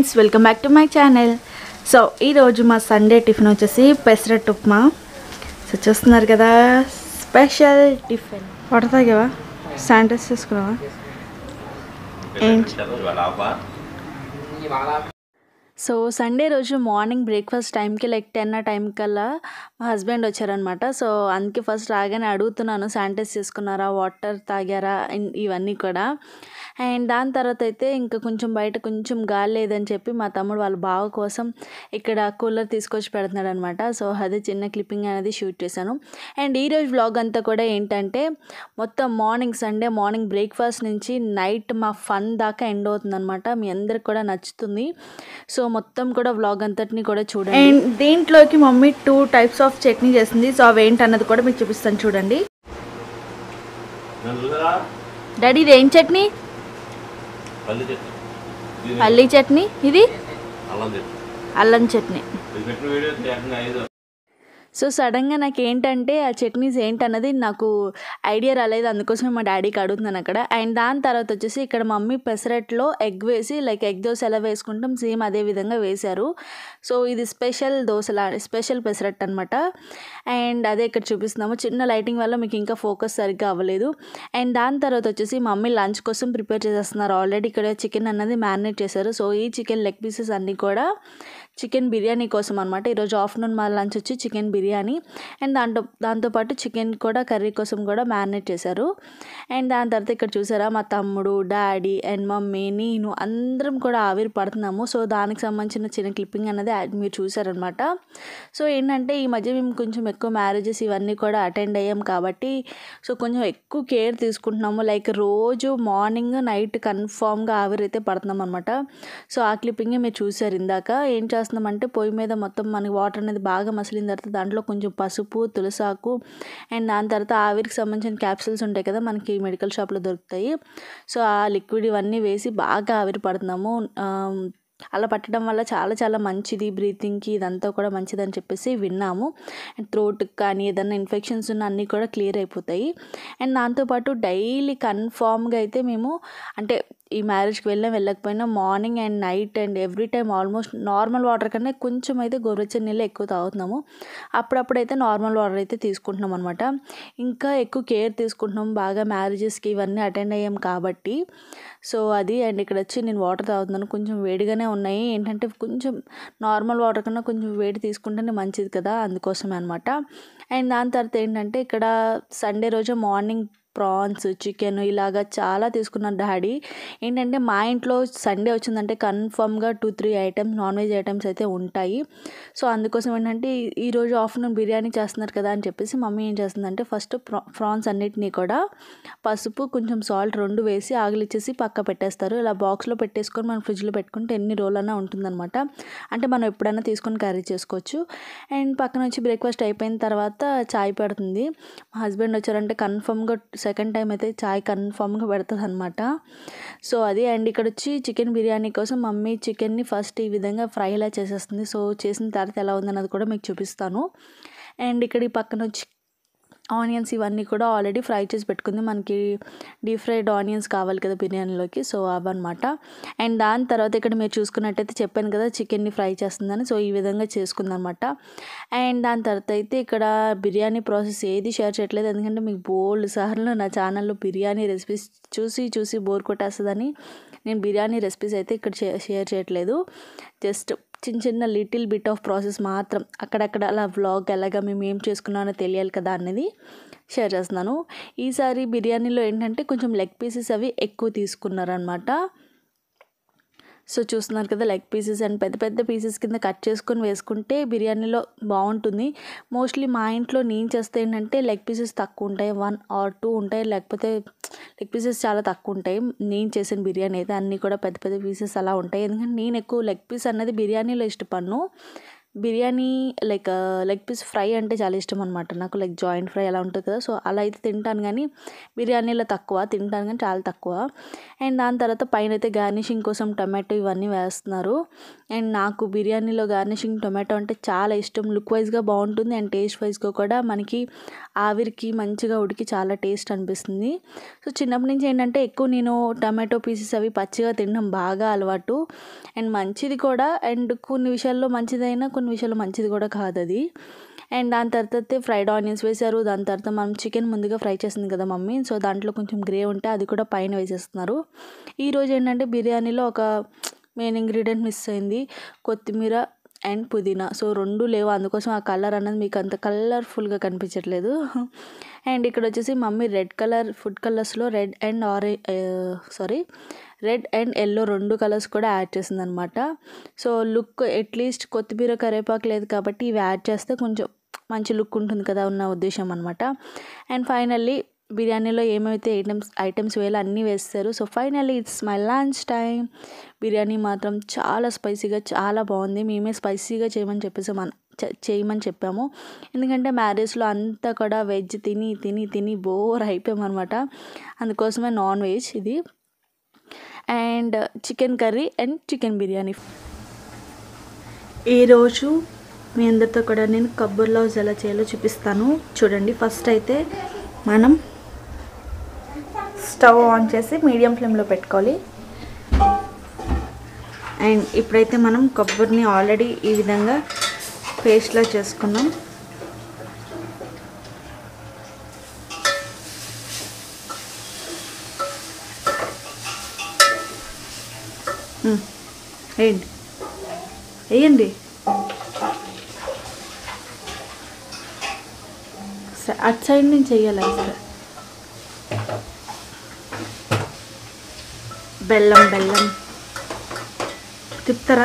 Friends welcome back to my channel so ఈరోజు మా Sunday tiffin వచ్చేసి పెసరట్టు ఉప్మా సో చూస్తున్నారు కదా స్పెషల్ టిఫిన్ వాటర్ తాగావా శానిటైజ్ చేసుకున్నావా ఏంటి సో సండే రోజు మార్నింగ్ బ్రేక్ఫాస్ట్ టైంకి లైక్ టెన్ ఆ టైం కల్లా మా హస్బెండ్ వచ్చారనమాట సో అందుకే ఫస్ట్ రాగానే అడుగుతున్నాను శానిటైజ్ చేసుకున్నారా వాటర్ తాగారా ఇన్- ఇవన్నీ కూడా అండ్ దాని తర్వాత అయితే ఇంకా కొంచెం బయట కొంచెం గాలి లేదని చెప్పి మా తమ్ముడు వాళ్ళ బావ కోసం ఇక్కడ కూలర్ తీసుకొచ్చి పెడుతున్నాడు అనమాట సో అదే చిన్న క్లిప్పింగ్ అనేది షూట్ చేశాను అండ్ ఈరోజు వ్లాగ్ అంతా కూడా ఏంటంటే మొత్తం మార్నింగ్ సండే మార్నింగ్ బ్రేక్ఫాస్ట్ నుంచి నైట్ మా ఫన్ దాకా ఎండ్ అవుతుంది అనమాట మీ అందరికి కూడా నచ్చుతుంది సో మొత్తం కూడా వ్లాగ్ అంతటిని కూడా చూడండి అండ్ దీంట్లోకి mummy two types of chutney చేసింది సో అవి ఏంటన్నది కూడా మీకు చూపిస్తాను చూడండి డాడీ ఇది ఏం చట్నీ పల్లి చెట్టు ఇది పల్లీ చట్నీ ఇది అల్లం చెట్టు అల్లం చట్నీ ఇది పెట్టిన వీడియో ఏకంగా ఐదు సో సడన్గా నాకు ఏంటంటే ఆ చట్నీస్ ఏంటన్నది నాకు ఐడియా రాలేదు అందుకోసమే మా డాడీకి అడుగుతున్నాను అక్కడ అండ్ దాని తర్వాత వచ్చేసి ఇక్కడ మమ్మీ పెసరట్లో ఎగ్ వేసి లైక్ ఎగ్ దోశ ఎలా వేసుకుంటాం సేమ్ అదే విధంగా వేశారు సో ఇది స్పెషల్ దోశలా స్పెషల్ పెసరట్ అనమాట అండ్ అదే ఇక్కడ చూపిస్తున్నాము చిన్న లైటింగ్ వల్ల మీకు ఇంకా ఫోకస్ సరిగ్గా అవ్వలేదు అండ్ దాని తర్వాత వచ్చేసి మమ్మీ లంచ్ కోసం ప్రిపేర్ చేసేస్తున్నారు ఆల్రెడీ ఇక్కడ చికెన్ అన్నది మ్యారినేట్ చేశారు సో ఈ చికెన్ లెగ్ పీసెస్ అన్నీ కూడా చికెన్ బిర్యానీ కోసం అనమాట ఈరోజు ఆఫ్టర్నూన్ మా లంచ్ వచ్చి చికెన్ బిర్యానీ అండ్ దాంతో దాంతోపాటు చికెన్ కూడా కర్రీ కోసం కూడా మ్యారినేట్ చేశారు అండ్ దాని తర్వాత ఇక్కడ చూసారా మా తమ్ముడు డాడీ అండ్ మమ్మీ నేను అందరం కూడా ఆవిరి పడుతున్నాము సో దానికి సంబంధించిన చిన్న క్లిప్పింగ్ అనేది యాడ్ మీరు చూసారనమాట సో ఏంటంటే ఈ మధ్య మేము కొంచెం ఎక్కువ మ్యారేజెస్ ఇవన్నీ కూడా అటెండ్ అయ్యాం కాబట్టి సో కొంచెం ఎక్కువ కేర్ తీసుకుంటున్నాము లైక్ రోజు మార్నింగ్ నైట్ కన్ఫామ్గా ఆవిరి అయితే పడుతున్నాం అనమాట సో ఆ క్లిప్పింగే మీరు చూసారు ఇందాక ఏం చేస్తున్నామంటే పొయ్యి మీద మొత్తం మనకి వాటర్ అనేది బాగా మసిలిన తర్వాత దాంట్లో కొంచెం పసుపు తులసాకు అండ్ దాని తర్వాత ఆవిరికి సంబంధించిన క్యాప్సిల్స్ ఉంటాయి కదా మనకి మెడికల్ షాప్లో దొరుకుతాయి సో ఆ లిక్విడ్ ఇవన్నీ వేసి బాగా ఆవిరి పడుతున్నాము ఆమ్, అలా పట్టడం వల్ల చాలా చాలా మంచిది బ్రీతింగ్కి ఇదంతా కూడా మంచిదని చెప్పేసి విన్నాము అండ్ థ్రోట్కి కానీ ఏదైనా ఇన్ఫెక్షన్స్ ఉన్న అన్నీ కూడా క్లియర్ అయిపోతాయి అండ్ దాంతోపాటు డైలీ కన్ఫామ్గా అయితే మేము అంటే ఈ మ్యారేజ్కి వెళ్ళాం వెళ్ళకపోయినా morning and night and every time almost normal water కన్నా కొంచెం అయితే గోరువెచ్చని నీళ్ళు ఎక్కువ తాగుతున్నాము అప్పుడప్పుడు అయితే నార్మల్ వాటర్ అయితే తీసుకుంటున్నాం అనమాట ఇంకా ఎక్కువ కేర్ తీసుకుంటున్నాం బాగా మ్యారేజెస్కి ఇవన్నీ అటెండ్ అయ్యాం కాబట్టి సో అది అండ్ ఇక్కడ వచ్చి నేను వాటర్ తాగుతున్నాను కొంచెం వేడిగానే ఉన్నాయి ఏంటంటే కొంచెం నార్మల్ వాటర్ కన్నా కొంచెం వేడి తీసుకుంటేనే మంచిది కదా అందుకోసమే అనమాట అండ్ దాని తర్వాత ఏంటంటే ఇక్కడ సండే రోజు మార్నింగ్ ప్రాన్స్ చికెన్ ఇలాగా చాలా తీసుకున్నారు డాడీ ఏంటంటే మా ఇంట్లో సండే వచ్చిందంటే కన్ఫర్మ్గా two three items non veg items అయితే ఉంటాయి సో అందుకోసం ఏంటంటే ఈ- ఈరోజు ఆఫ్టర్నూన్ బిర్యానీ చేస్తున్నారు కదా అని చెప్పేసి మమ్మీ ఏం చేస్తుందంటే ఫస్ట్ ప్రా ప్రాన్స్ అన్నిటినీ కూడా పసుపు కొంచెం సాల్ట్ రెండు వేసి ఆగిలిచ్చేసి పక్క పెట్టేస్తారు ఇలా బాక్స్లో పెట్టేసుకొని మనం ఫ్రిడ్జ్లో పెట్టుకుంటే ఎన్ని రోజులన్నా ఉంటుందన్నమాట అంటే మనం ఎప్పుడైనా తీసుకొని కర్రీ చేసుకోవచ్చు అండ్ పక్కన వచ్చి బ్రేక్ఫాస్ట్ అయిపోయిన తర్వాత చాయ్ పెడుతుంది మా హస్బెండ్ వచ్చారంటే కన్ఫర్మ్గా సెకండ్ టైం అయితే చాయ్ కన్ఫర్మ్గా పెడుతుంది అనమాట సో అది అండ్ ఇక్కడ వచ్చి చికెన్ బిర్యానీ కోసం మమ్మీ చికెన్ని ఫస్ట్ ఈ విధంగా ఫ్రైలా చేసేస్తుంది సో చేసిన తర్వాత ఎలా ఉందన్నది కూడా మీకు చూపిస్తాను అండ్ ఇక్కడ ఈ పక్కన వచ్చి ఆనియన్స్ ఇవన్నీ కూడా ఆల్రెడీ ఫ్రై చేసి పెట్టుకుంది మనకి డీప్ ఫ్రైడ్ ఆనియన్స్ కావాలి కదా బిర్యానీలోకి సో అవన్నమాట అండ్ దాని తర్వాత ఇక్కడ మీరు చూసుకున్నట్టయితే చెప్పాను కదా చికెన్ని ఫ్రై చేస్తుందని సో ఈ విధంగా చేసుకుందనమాట అండ్ దాని తర్వాత అయితే ఇక్కడ బిర్యానీ ప్రాసెస్ ఏది షేర్ చేయట్లేదు ఎందుకంటే మీకు బోల్డ్ సార్లు నా ఛానల్లో బిర్యానీ రెసిపీస్ చూసి చూసి బోర్ కొట్టేస్తుందని నేను బిర్యానీ రెసిపీస్ అయితే ఇక్కడ షే- షేర్ చేయట్లేదు జస్ట్ చిన్న చిన్న లిటిల్ బిట్ ఆఫ్ ప్రాసెస్ మాత్రం అక్కడక్కడ అలా వ్లాగ్ ఎలాగా మేము ఏం చేసుకున్నానో తెలియాలి కదా అనేది షేర్ చేస్తున్నాను ఈసారి బిర్యానీలో ఏంటంటే కొంచెం లెగ్ పీసెస్ అవి ఎక్కువ తీసుకున్నారనమాట సో చూస్తున్నారు కదా లెగ్ పీసెస్ అండ్ పెద్ద పెద్ద పీసెస్ కింద కట్ చేసుకొని వేసుకుంటే బిర్యానీలో బాగుంటుంది మోస్ట్లీ మా ఇంట్లో నేను చేస్తే ఏంటంటే లెగ్ పీసెస్ తక్కువ ఉంటాయి వన్ ఆర్ టూ ఉంటాయి లేకపోతే లెగ్ పీసెస్ చాలా తక్కువ ఉంటాయి నేను చేసిన బిర్యానీ అయితే అన్నీ కూడా పెద్ద పెద్ద పీసెస్ అలా ఉంటాయి ఎందుకంటే నేను ఎక్కువ లెగ్ పీస్ అన్నది బిర్యానీలో ఇష్టపడను biryani like leg piece fry అంటే చాలా ఇష్టం అనమాట నాకు లైక్ జాయింట్ ఫ్రై అలా ఉంటుంది కదా సో అలా అయితే తింటాను కానీ బిర్యానీలో తక్కువ తింటాను కానీ చాలా తక్కువ అండ్ దాని తర్వాత పైన అయితే గార్నిషింగ్ కోసం టమాటో ఇవన్నీ వేస్తున్నారు అండ్ నాకు బిర్యానీలో గార్నిషింగ్ టొమాటో అంటే చాలా ఇష్టం లుక్ వైజ్గా బాగుంటుంది అండ్ టేస్ట్ వైజ్గా కూడా మనకి ఆవిరికి మంచిగా ఉడికి చాలా టేస్ట్ అనిపిస్తుంది సో చిన్నప్పటి నుంచి ఏంటంటే ఎక్కువ నేను టమాటో పీసెస్ అవి పచ్చిగా తినడం బాగా అలవాటు అండ్ మంచిది కూడా అండ్ కొన్ని విషయాల్లో మంచిదైనా కొన్ని విషయాల్లో మంచిది కూడా కాదు అది అండ్ దాని తర్వాత ఫ్రైడ్ ఆనియన్స్ వేశారు దాని తర్వాత మనం చికెన్ ముందుగా ఫ్రై చేసింది కదా మమ్మీ సో దాంట్లో కొంచెం గ్రే ఉంటే అది కూడా పైన వేసేస్తున్నారు ఈరోజు ఏంటంటే బిర్యానీలో ఒక మెయిన్ ఇంగ్రీడియంట్ మిస్ అయింది కొత్తిమీర అండ్ పుదీనా సో రెండు లేవు అందుకోసం ఆ కలర్ అన్నది మీకు అంత కలర్ఫుల్గా కనిపించట్లేదు అండ్ ఇక్కడ వచ్చేసి మమ్మీ రెడ్ కలర్ ఫుడ్ కలర్స్లో red and orange sorry red and yellow రెండు కలర్స్ కూడా యాడ్ చేసింది అనమాట సో లుక్ అట్లీస్ట్ కొత్తిమీర కరివేపాకు లేదు కాబట్టి ఇవి యాడ్ చేస్తే కొంచెం మంచి లుక్ ఉంటుంది కదా ఉన్న ఉద్దేశం అనమాట అండ్ ఫైనల్లీ బిర్యానీలో ఏమైతే ఐటమ్స్ ఐటమ్స్ వేయాలో అన్నీ వేస్తారు so finally it's my lunch time biryani మాత్రం చాలా స్పైసీగా చాలా బాగుంది మేమే స్పైసీగా చేయమని చెప్పేసి మన చే- చేయమని చెప్పాము ఎందుకంటే మ్యారేజ్లో అంతా కూడా వెజ్ తిని తిని తిని బోర్ అయిపోయామన్నమాట అందుకోసమే నాన్ వెజ్ ఇది and chicken curry and chicken biryani ఈరోజు మీ అందరితో కూడా నేను కబ్బర్ లవ్స్ ఎలా చేయాలో చూపిస్తాను చూడండి ఫస్ట్ అయితే మనం స్టవ్ ఆన్ చేసి మీడియం ఫ్లేమ్లో పెట్టుకోవాలి అండ్ ఇప్పుడైతే మనం కొబ్బరిని ఆల్రెడీ ఈ విధంగా పేస్ట్లా చేసుకున్నాం మ్మ్. వేయండి వేయండి స- అటు సైడ్ నుంచి వేయాలి సార్ బెల్లం బెల్లం తిప్పుతారా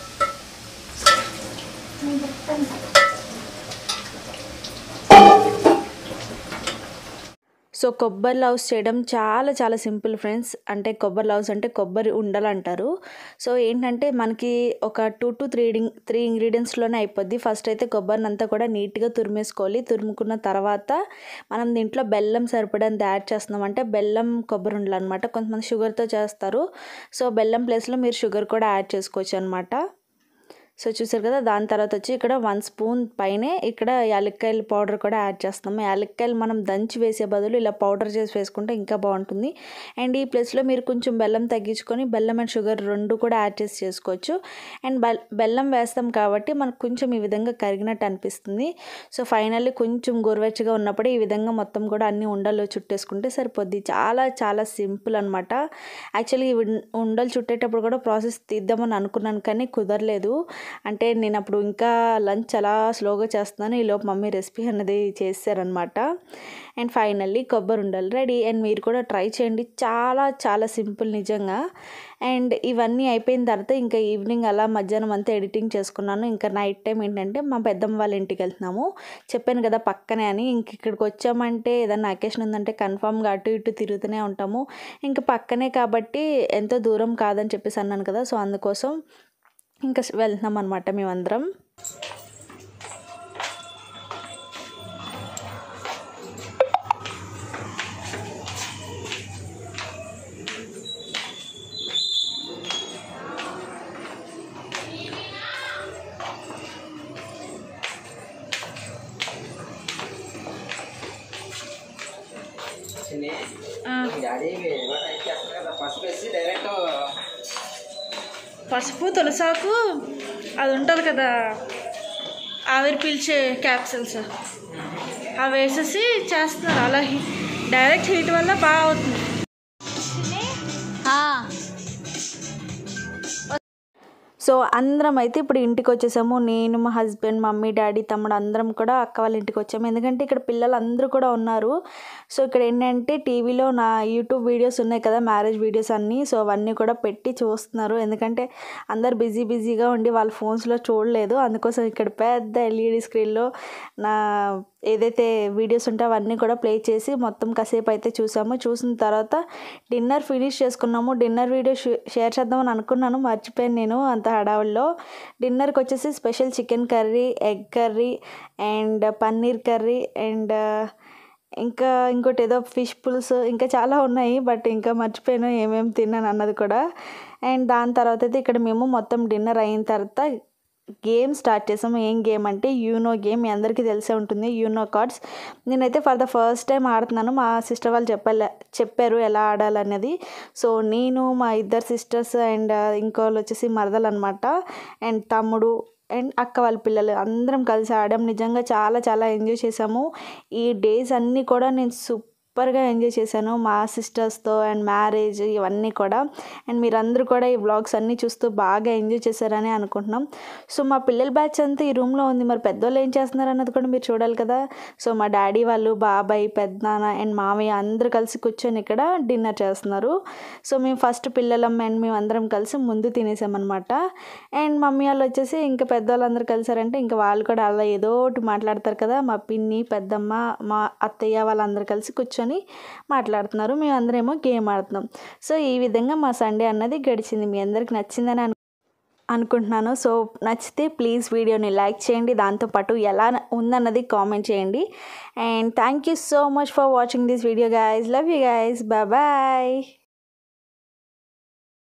సో కొబ్బరి లవ్స్ చేయడం చాలా చాలా సింపుల్ ఫ్రెండ్స్ అంటే కొబ్బరి లవ్స్ అంటే కొబ్బరి ఉండలు అంటారు సో ఏంటంటే మనకి ఒక టూ టు త్రీ త్రీ ఇంగ్రీడియంట్స్లోనే అయిపోద్ది ఫస్ట్ అయితే కొబ్బరిని అంతా కూడా నీట్గా తురిమేసుకోవాలి తురుముకున్న తర్వాత మనం దీంట్లో బెల్లం సరిపడంత యాడ్ చేస్తున్నాం అంటే బెల్లం కొబ్బరి ఉండలు అనమాట కొంతమంది షుగర్తో చేస్తారు సో బెల్లం ప్లేస్లో మీరు షుగర్ కూడా యాడ్ చేసుకోవచ్చు అనమాట సో చూసారు కదా దాని తర్వాత వచ్చి ఇక్కడ వన్ స్పూన్ పైనే ఇక్కడ యాలక్కాయల పౌడర్ కూడా యాడ్ చేస్తున్నాము యాలక్కాయలు మనం దంచి వేసే బదులు ఇలా పౌడర్ చేసి వేసుకుంటే ఇంకా బాగుంటుంది అండ్ ఈ ప్లేస్లో మీరు కొంచెం బెల్లం తగ్గించుకొని బెల్లం అండ్ షుగర్ రెండు కూడా యాడ్ చేసి చేసుకోవచ్చు అండ్ బెల్ బెల్లం వేస్తాం కాబట్టి మనకు కొంచెం ఈ విధంగా కరిగినట్టు అనిపిస్తుంది సో ఫైనల్లీ కొంచెం గోరువెచ్చగా ఉన్నప్పుడు ఈ విధంగా మొత్తం కూడా అన్ని ఉండలు చుట్టేసుకుంటే సరిపోద్ది చాలా చాలా సింపుల్ అనమాట యాక్చువల్లీ ఈ ఉన్- ఉండలు చుట్టేటప్పుడు కూడా ప్రాసెస్ తీద్దామని అనుకున్నాను కానీ కుదరలేదు అంటే నేను అప్పుడు ఇంకా లంచ్ చాలా స్లోగా చేస్తున్నాను ఈలోపు మమ్మీ రెసిపీ అన్నది చేశారనమాట అండ్ ఫైనల్లీ కొబ్బరి ఉండలు రెడీ అండ్ మీరు కూడా ట్రై చేయండి చాలా చాలా సింపుల్ నిజంగా అండ్ ఇవన్నీ అయిపోయిన తర్వాత ఇంకా ఈవినింగ్ అలా మధ్యాహ్నం అంతా ఎడిటింగ్ చేసుకున్నాను ఇంకా నైట్ టైం ఏంటంటే మా పెద్దమ్మ వాళ్ళ ఇంటికి వెళ్తున్నాము చెప్పాను కదా పక్కనే అని ఇంక ఇక్కడికి వచ్చామంటే ఏదైనా అకేషన్ ఉందంటే కన్ఫామ్గా అటు ఇటు తిరుగుతూనే ఉంటాము ఇంకా పక్కనే కాబట్టి ఎంతో దూరం కాదని చెప్పేసి అన్నాను కదా సో అందుకోసం ఇంకా వెళ్తున్నాం అనమాట మేమందరం చిన్ని మీ డాడీ ఏదో టైప్ చేస్తారు కదా పసుపు వేసి డైరెక్ట్ పసుపు తులసాకు అది ఉంటుంది కదా ఆవిరి పీల్చే క్యాప్సిల్స్ అవి వేసేసి చేస్తున్నారు అలా డైరెక్ట్ హీట్ వల్ల బాగా అవుతుంది సో అందరం అయితే ఇప్పుడు ఇంటికి వచ్చేసాము నేను మా హస్బెండ్ మమ్మీ డాడీ తమ్ముడు అందరం కూడా అక్క వాళ్ళ ఇంటికి వచ్చాము ఎందుకంటే ఇక్కడ పిల్లలు అందరూ కూడా ఉన్నారు సో ఇక్కడ ఏంటంటే టీవీలో నా యూట్యూబ్ వీడియోస్ ఉన్నాయి కదా మ్యారేజ్ వీడియోస్ అన్నీ సో అవన్నీ కూడా పెట్టి చూస్తున్నారు ఎందుకంటే అందరు బిజీ బిజీగా ఉండి వాళ్ళ ఫోన్స్లో చూడలేదు అందుకోసం ఇక్కడ పెద్ద ఎల్ఈడి స్క్రీన్లో నా ఏదైతే వీడియోస్ ఉంటే అవన్నీ కూడా ప్లే చేసి మొత్తం కాసేపు అయితే చూసాము చూసిన తర్వాత డిన్నర్ ఫినిష్ చేసుకున్నాము డిన్నర్ వీడియో షే- షేర్ చేద్దామని అనుకున్నాను మర్చిపోయాను నేను అంత హడావుల్లో డిన్నర్కి వచ్చేసి special chicken curry egg curry and paneer curry and ఇంకా ఇంకోటి ఏదో ఫిష్ పులుసు ఇంకా చాలా ఉన్నాయి బట్ ఇంకా మర్చిపోయాను ఏమేమి తిన్నాను అన్నది కూడా అండ్ దాని తర్వాత అయితే ఇక్కడ మేము మొత్తం డిన్నర్ అయిన తర్వాత గేమ్ స్టార్ట్ చేసాము ఏం గేమ్ అంటే యూనో గేమ్ మీ అందరికీ తెలిసే ఉంటుంది యూనో కార్డ్స్ నేనైతే ఫర్ ద ఫస్ట్ టైం ఆడుతున్నాను మా సిస్టర్ వాళ్ళు చెప్పాలి చెప్పారు ఎలా ఆడాలనేది సో నేను మా ఇద్దరు సిస్టర్స్ అండ్ ఇంకోళ్ళు వచ్చేసి మరదలు అనమాట అండ్ తమ్ముడు అండ్ అక్క వాళ్ళ పిల్లలు అందరం కలిసి ఆడాం నిజంగా చాలా చాలా ఎంజాయ్ చేసాము ఈ డేస్ అన్నీ కూడా నేను సూపర్గా ఎంజాయ్ చేశాను మా సిస్టర్స్తో అండ్ మ్యారేజ్ ఇవన్నీ కూడా అండ్ మీరందరూ కూడా ఈ వ్లాగ్స్ అన్నీ చూస్తూ బాగా ఎంజాయ్ చేశారని అనుకుంటున్నాం సో మా పిల్లల బ్యాచ్ అంతా ఈ రూమ్లో ఉంది మరి పెద్దోళ్ళు ఏం చేస్తున్నారు అన్నది కూడా మీరు చూడాలి కదా సో మా డాడీ వాళ్ళు బాబాయ్ పెద్దనాన్న అండ్ మామయ్య అందరూ కలిసి కూర్చొని ఇక్కడ డిన్నర్ చేస్తున్నారు సో మేము ఫస్ట్ పిల్లలం అండ్ మేము అందరం కలిసి ముందు తినేసామన్నమాట అండ్ మమ్మీ వాళ్ళు వచ్చేసి ఇంకా పెద్దవాళ్ళందరూ కలిసారంటే ఇంకా వాళ్ళు కూడా అలా ఏదో ఒకటి మాట్లాడతారు కదా మా పిన్ని పెద్దమ్మ మా అత్తయ్య వాళ్ళందరూ కలిసి కూర్చొని మాట్లాడుతున్నారు మేము అందరేమో గేమ్ ఆడుతున్నాం సో ఈ విధంగా మా సండే అన్నది గడిచింది మీ అందరికి నచ్చిందని అను అనుకుంటున్నాను సో నచ్చితే ప్లీజ్ వీడియోని లైక్ చేయండి దాంతోపాటు ఎలా ఉందన్నది కామెంట్ చేయండి and thank you so much for watching this video guys love you guys bye bye